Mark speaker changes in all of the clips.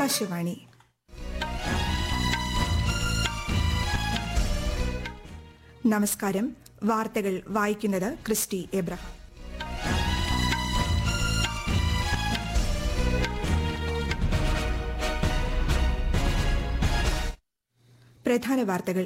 Speaker 1: ആകാശവാണി നമസ്കാരം വാർത്തകൾ വായിക്കുന്നത് ക്രിസ്റ്റി എബ്രഹാം പ്രധാന വാർത്തകൾ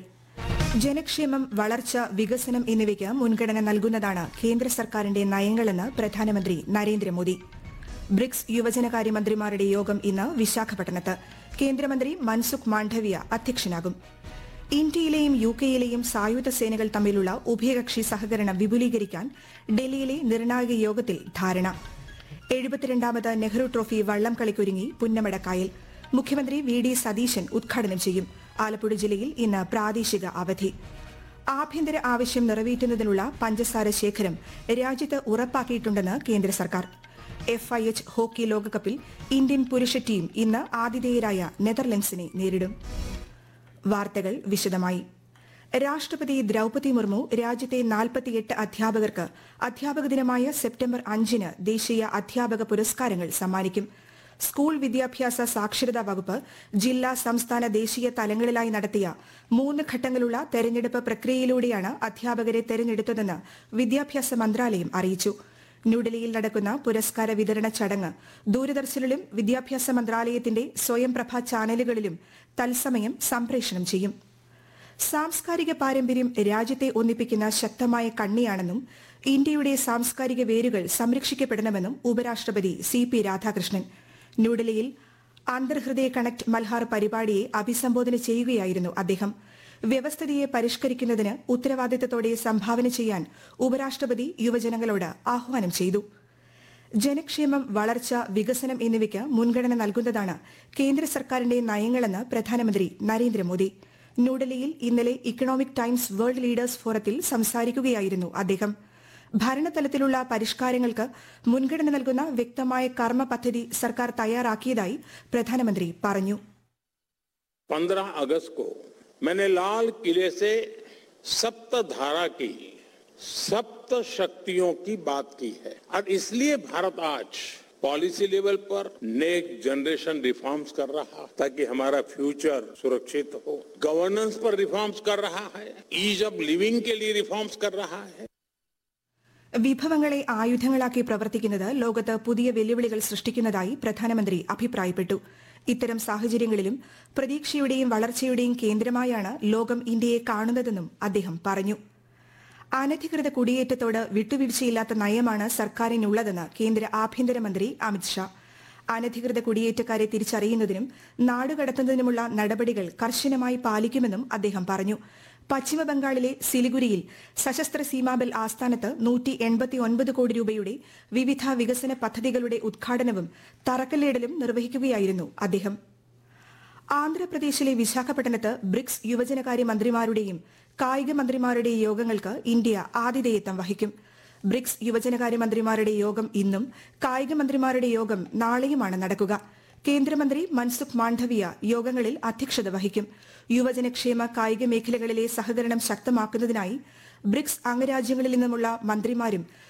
Speaker 1: ജനക്ഷേമം വളർച്ച വികസനം എന്നിവയ്ക്ക് മുൻഗണന നൽകുന്നതാണ് കേന്ദ്ര സർക്കാരിന്റെ നയങ്ങളെന്ന് പ്രധാനമന്ത്രി നരേന്ദ്രമോദി ബ്രിക്സ് യുവജനകാര്യമന്ത്രിമാരുടെ യോഗം ഇന്ന് വിശാഖപട്ടണത്ത് കേന്ദ്രമന്ത്രി മൻസുഖ് മാണ്ഡവ്യ അധ്യക്ഷനാകും ഇന്ത്യയിലെയും യു കെയിലെയും സായുധ സേനകൾ തമ്മിലുള്ള ഉഭയകക്ഷി സഹകരണം വിപുലീകരിക്കാൻ ഡൽഹിയിലെ നിർണായക യോഗത്തിൽ ധാരണ എഴുപത്തിരണ്ടാമത് നെഹ്റു ട്രോഫി വള്ളം കളിക്കൊരുങ്ങി പുന്നമടക്കായൽ മുഖ്യമന്ത്രി വി ഡി സതീശൻ ഉദ്ഘാടനം ചെയ്യും ആലപ്പുഴ ജില്ലയിൽ ഇന്ന് പ്രാദേശിക അവധി ആഭ്യന്തര ആവശ്യം നിറവേറ്റുന്നതിനുള്ള പഞ്ചസാര ശേഖരം രാജ്യത്ത് ഉറപ്പാക്കിയിട്ടുണ്ടെന്ന് കേന്ദ്ര സർക്കാർ എഫ് ഐ എച്ച് ഹോക്കി ലോകകപ്പിൽ ഇന്ത്യൻ പുരുഷ ടീം ഇന്ന് ആതിഥേയരായ നെതർലൻഡ്സിനെ നേരിടും വാർത്തകൾ വിശദമായി രാഷ്ട്രപതി ദ്രൌപതി മുർമു രാജ്യത്തെ നാൽപ്പത്തിയെട്ട് അധ്യാപകർക്ക് അധ്യാപക ദിനമായ സെപ്റ്റംബർ അഞ്ചിന് ദേശീയ അധ്യാപക പുരസ്കാരങ്ങൾ സമ്മാനിക്കും സ്കൂൾ വിദ്യാഭ്യാസ സാക്ഷരതാ വകുപ്പ് ജില്ലാ സംസ്ഥാന ദേശീയ തലങ്ങളിലായി നടത്തിയ മൂന്ന് ഘട്ടങ്ങളുള്ള തെരഞ്ഞെടുപ്പ് പ്രക്രിയയിലൂടെയാണ് അധ്യാപകരെ തെരഞ്ഞെടുത്തതെന്ന് വിദ്യാഭ്യാസ മന്ത്രാലയം അറിയിച്ചു ന്യൂഡൽഹിയിൽ നടക്കുന്ന പുരസ്കാര വിതരണ ചടങ്ങ് ദൂരദർശനിലും വിദ്യാഭ്യാസ മന്ത്രാലയത്തിന്റെ സ്വയംപ്രഭ ചാനലുകളിലും തത്സമയം സംപ്രേഷണം ചെയ്യും സാംസ്കാരിക പാരമ്പര്യം രാജ്യത്തെ ഒന്നിപ്പിക്കുന്ന ശക്തമായ കണ്ണിയാണെന്നും ഇന്ത്യയുടെ സാംസ്കാരിക വേരുകൾ സംരക്ഷിക്കപ്പെടണമെന്നും ഉപരാഷ്ട്രപതി സി പി രാധാകൃഷ്ണൻ ന്യൂഡൽഹിയിൽ അന്തർഹൃദയ കണക്ട് മൽഹാർ പരിപാടിയെ അഭിസംബോധന ചെയ്യുകയായിരുന്നു അദ്ദേഹം വ്യവസ്ഥിതിയെ പരിഷ്കരിക്കുന്നതിന് ഉത്തരവാദിത്തത്തോടെ സംഭാവന ചെയ്യാൻ ഉപരാഷ്ട്രപതി യുവജനങ്ങളോട് ആഹ്വാനം ചെയ്തു ജനക്ഷേമം വളർച്ച വികസനം എന്നിവയ്ക്ക് മുൻഗണന നൽകുന്നതാണ് കേന്ദ്ര സർക്കാരിന്റെ നയങ്ങളെന്ന് പ്രധാനമന്ത്രി നരേന്ദ്രമോദി ന്യൂഡൽഹിയിൽ ഇന്നലെ ഇക്കണോമിക് ടൈംസ് വേൾഡ് ലീഡേഴ്സ് ഫോറത്തിൽ സംസാരിക്കുകയായിരുന്നു അദ്ദേഹം ഭരണതലത്തിലുള്ള പരിഷ്കാരങ്ങൾക്ക് മുൻഗണന നൽകുന്ന വ്യക്തമായ കർമ്മ പദ്ധതി സർക്കാർ തയ്യാറാക്കിയതായി പ്രധാനമന്ത്രി പറഞ്ഞു
Speaker 2: पंद्रह अगस्त को मैंने लाल किले से सप्त धारा की सप्त शक्तियों की बात की है और इसलिए भारत आज पॉलिसी लेवल पर नेक्स्ट जनरेशन रिफॉर्म्स कर रहा है ताकि हमारा फ्यूचर सुरक्षित हो गवर्नेंस पर रिफॉर्म्स कर रहा है ईज ऑफ लिविंग के लिए रिफॉर्म्स कर रहा है
Speaker 1: വിഭവങ്ങളെ ആയുധങ്ങളാക്കി പ്രവർത്തിക്കുന്നത് ലോകത്ത് പുതിയ വെല്ലുവിളികൾ സൃഷ്ടിക്കുന്നതായി പ്രധാനമന്ത്രി അഭിപ്രായപ്പെട്ടു ഇത്തരം സാഹചര്യങ്ങളിലും പ്രതീക്ഷയുടെയും വളർച്ചയുടെയും കേന്ദ്രമായാണ് ലോകം ഇന്ത്യയെ കാണുന്നതെന്നും അദ്ദേഹം പറഞ്ഞു അനധികൃത കുടിയേറ്റത്തോട് വിട്ടുവീഴ്ചയില്ലാത്ത നയമാണ് സർക്കാരിനുള്ളതെന്ന് കേന്ദ്ര ആഭ്യന്തരമന്ത്രി അമിത്ഷാ അനധികൃത കുടിയേറ്റക്കാരെ തിരിച്ചറിയുന്നതിനും നാടുകടത്തുന്നതിനുമുള്ള നടപടികൾ കർശനമായി പാലിക്കുമെന്നും അദ്ദേഹം പറഞ്ഞു പശ്ചിമബംഗാളിലെ സിലിഗുരിയിൽ സശസ്ത്ര സീമാബൽ ആസ്ഥാനത്ത് നൂറ്റി എൺപത്തിയൊൻപത് കോടി രൂപയുടെ വിവിധ വികസന പദ്ധതികളുടെ ഉദ്ഘാടനവും തറക്കല്ലിടലും നിർവഹിക്കുകയായിരുന്നു അദ്ദേഹം ആന്ധ്രാപ്രദേശിലെ വിശാഖപട്ടണത്ത് ബ്രിക്സ് യുവജനകാര്യ മന്ത്രിമാരുടെയും കായിക മന്ത്രിമാരുടെയും യോഗങ്ങൾക്ക് ഇന്ത്യ ആതിഥേയത്വം വഹിക്കും ബ്രിക്സ് യുവജനകാര്യ മന്ത്രിമാരുടെ യോഗം ഇന്നും കായിക മന്ത്രിമാരുടെ യോഗം നാളെയുമാണ് നടക്കുക കേന്ദ്രമന്ത്രി മൻസുഖ് മാണ്ഡവ്യ യോഗങ്ങളിൽ അധ്യക്ഷത വഹിക്കും യുവജനക്ഷേമ കായിക മേഖലകളിലെ സഹകരണം ശക്തമാക്കുന്നതിനായി ബ്രിക്സ് അംഗരാജ്യങ്ങളിൽ നിന്നുമുള്ള മന്ത്രിമാരും